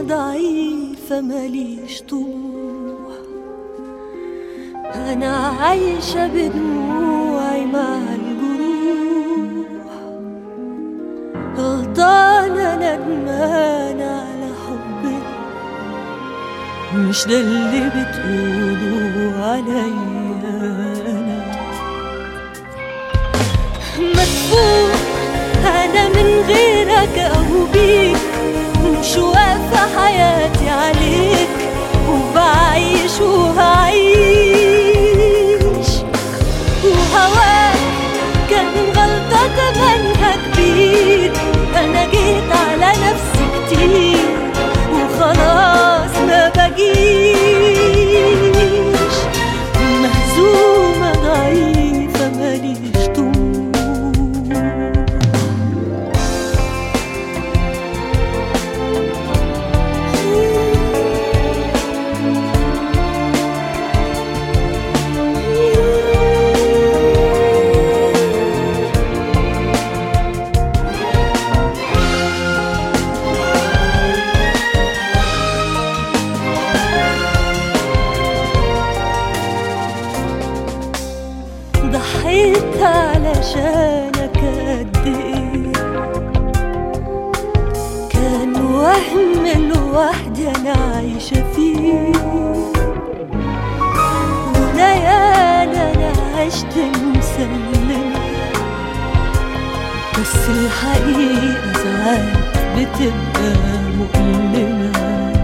ضعيفة ماليش طموح أنا عايشة بدموعي مع الجروح غلطانة ندمانة على حبنا مش ده اللي بتقولوا عليا أنا مدفوع أنا من غيرك أو بيك مش واقفة حياتي عليك وبعيش وهعيش وهواك كان غلطة تمنها كبير أنا جيت على نفسي كتير وخلاص ما بجيش مهزومة ضعيفة ماليش طموح ضحيت علشانك قد ايه كان وهم لوحدي انا عايشة فيه وليالي انا عشت مسلمة بس الحقيقة ساعات بتبقى مؤلمة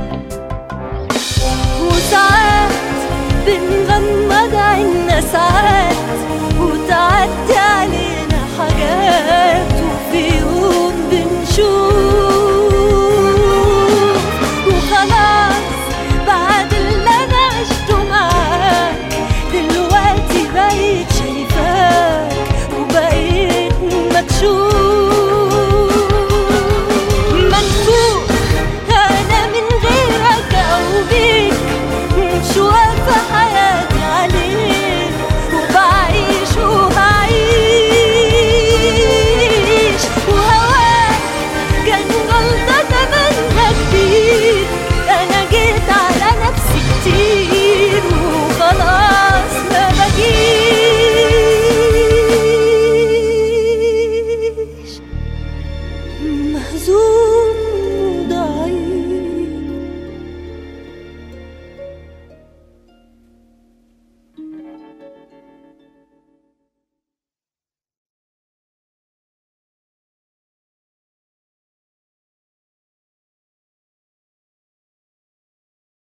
وساعات بنغمض عنا ساعات وتعدي علينا حاجات وفي يوم بنشوف وخلاص بعد اللي انا عشته معاك دلوقتي بقيت شايفاك وبقيت مكشوف مدفوع انا من غيرك او بيك مش واقفة حياتي عليك وبعيش وهعيش وهواك كان غلطة تمنها كبير أنا جيت على نفسي كتير وخلاص ما بجيش مهزوم